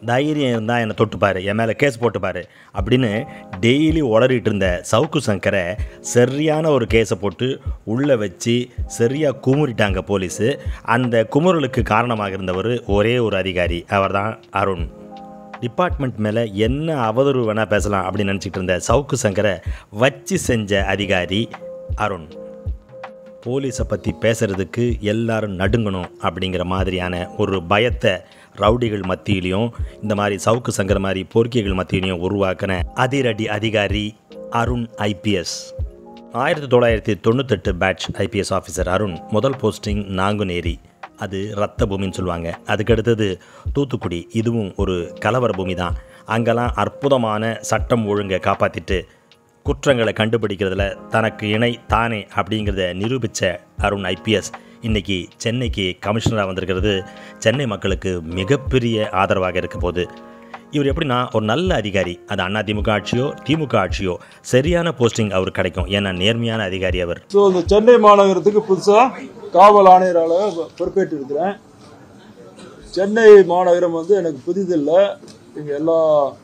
தைரியம் இருந்தால் என்னை தொட்டுப்பாரு என் மேலே கேஸ் போட்டுப்பாரு அப்படின்னு டெய்லி உளறிட்டு இருந்த சவுக்கு சங்கரை சரியான ஒரு கேஸை போட்டு உள்ளே வச்சு சரியாக குமுறிட்டாங்க போலீஸு அந்த குமுறலுக்கு காரணமாக இருந்தவர் ஒரே ஒரு அதிகாரி அவர்தான் அருண் டிபார்ட்மெண்ட் மேலே என்ன அவதூறு வேணால் பேசலாம் அப்படின்னு நினச்சிட்டு இருந்த சவுக்கு சங்கரை வச்சு செஞ்ச அதிகாரி அருண் போலீஸை பற்றி பேசுகிறதுக்கு எல்லாரும் நடுங்கணும் அப்படிங்கிற மாதிரியான ஒரு பயத்தை ரவுடிகள் மத்தியிலையும் இந்த மாதிரி சவுக்கு சங்கர் மாதிரி போர்க்கியர்கள் மத்தியிலையும் உருவாக்கின அதிரடி அதிகாரி அருண் ஐபிஎஸ் ஆயிரத்தி தொள்ளாயிரத்தி தொண்ணூத்தெட்டு பேட்ச் ஐபிஎஸ் ஆஃபீஸர் அருண் முதல் போஸ்டிங் நாங்குநேரி அது ரத்த பூமின்னு சொல்லுவாங்க அதுக்கடுத்தது தூத்துக்குடி இதுவும் ஒரு கலவர பூமி தான் அங்கெல்லாம் அற்புதமான சட்டம் ஒழுங்கை காப்பாற்றிட்டு குற்றங்களை கண்டுபிடிக்கிறதுல தனக்கு இணை தானே அப்படிங்கிறத நிரூபித்த அருண் ஐபிஎஸ் இன்னைக்கு சென்னைக்கு கமிஷனராக வந்திருக்கிறது சென்னை மக்களுக்கு மிகப்பெரிய ஆதரவாக இருக்க போகுது இவர் எப்படின்னா ஒரு நல்ல அதிகாரி அது அண்ணா திமுக ஆட்சியோ திமுக ஆட்சியோ சரியான போஸ்டிங் அவருக்கு கிடைக்கும் ஏன்னா நேர்மையான அதிகாரி அவர் ஸோ இந்த சென்னை மாநகரத்துக்கு புதுசாக காவல் ஆணையராக பொறுப்பேற்று இருக்கிறேன் சென்னை மாநகரம் வந்து எனக்கு புதிதில்லை இங்கே எல்லா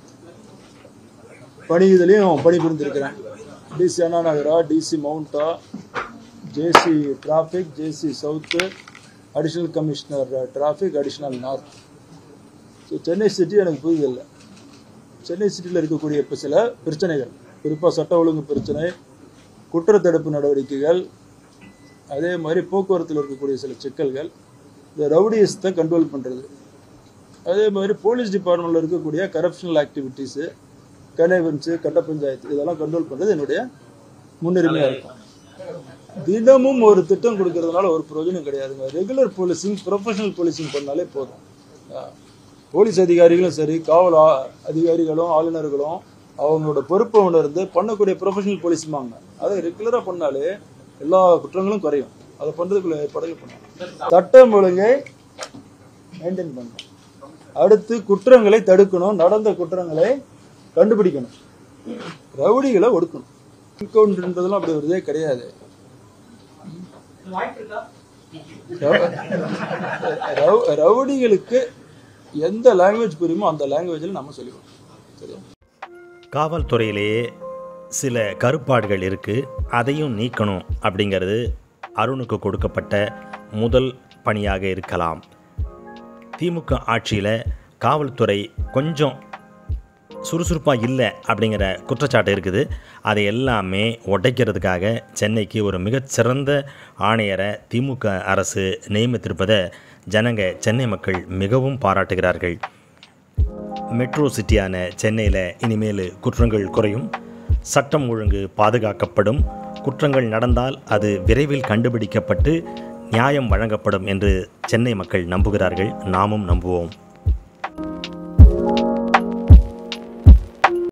பணி இதுலேயும் பணிபுரிந்திருக்கிறேன் டிசி அண்ணா நகரா டிசி மவுண்டா JC traffic JC south additional commissioner traffic additional north so Chennai city எனக்கு புதிதில்லை சென்னை சிட்டியில் இருக்கக்கூடிய இப்போ சில பிரச்சனைகள் குறிப்பாக சட்ட ஒழுங்கு பிரச்சனை குற்றத்தடுப்பு நடவடிக்கைகள் அதே மாதிரி போக்குவரத்தில் இருக்கக்கூடிய சில சிக்கல்கள் இந்த ரவுடியஸத்தை கண்ட்ரோல் பண்ணுறது அதே மாதிரி போலீஸ் டிபார்ட்மெண்ட்டில் இருக்கக்கூடிய கரப்ஷனல் ஆக்டிவிட்டீஸு கனேவன்ஸு கட்ட பஞ்சாயத்து இதெல்லாம் கண்ட்ரோல் பண்ணுறது என்னுடைய முன்னுரிமையாக இருக்கும் தினமும் ஒரு திட்டம் கொடுக்கறதுனால ஒரு பிரயோஜனம் கிடையாதுங்க ரெகுலர் போலீசிங் ப்ரொஃபஷனல் போலீசிங் பண்ணாலே போதும் ஆ. போலீஸ் அதிகாரிகளும் சரி காவல் ஆ- அதிகாரிகளும் ஆளுநர்களும் அவங்களோட பொறுப்பை உணர்ந்து பண்ணக்கூடிய ப்ரொஃபஷனல் போலீஸ்மாங்க அதை ரெகுலராக பண்ணாலே எல்லா குற்றங்களும் குறையும் அதை பண்ணுறதுக்குள்ள ஏற்பாடுகள் பண்ணணும் சட்டம் ஒழுங்கை மெயின்டைன் பண்ணணும் அடுத்து குற்றங்களை தடுக்கணும் நடந்த குற்றங்களை கண்டுபிடிக்கணும் ரவுடிகளை ஒடுக்கணும் என்கவுண்டர்ன்றதெல்லாம் அப்படி ஒரு இதே கிடையாது ரவு- ரவு- ரவுடிகளுக்கு எந்த லாங்குவேஜ் புரியுமோ அந்த லாங்குவேஜில் நம்ம சொல்லிக்கணும் சரியா காவல்துறையிலேயே சில கருப்பாடுகள் இருக்குது அதையும் நீக்கணும் அப்படிங்கிறது அருணுக்கு கொடுக்கப்பட்ட முதல் பணியாக இருக்கலாம் திமுக ஆட்சியில் காவல்துறை கொஞ்சம் சுறுசுறுப்பாக இல்லை அப்படிங்கிற குற்றச்சாட்டு இருக்குது அதை எல்லாமே உடைக்கிறதுக்காக சென்னைக்கு ஒரு மிகச்சிறந்த ஆணையரை திமுக அரசு நியமித்திருப்பதை ஜனங்க சென்னை மக்கள் மிகவும் பாராட்டுகிறார்கள் மெட்ரோ சிட்டியான சென்னையில் இனிமேல் குற்றங்கள் குறையும் சட்டம் ஒழுங்கு பாதுகாக்கப்படும் குற்றங்கள் நடந்தால் அது விரைவில் கண்டுபிடிக்கப்பட்டு நியாயம் வழங்கப்படும் என்று சென்னை மக்கள் நம்புகிறார்கள் நாமும் நம்புவோம்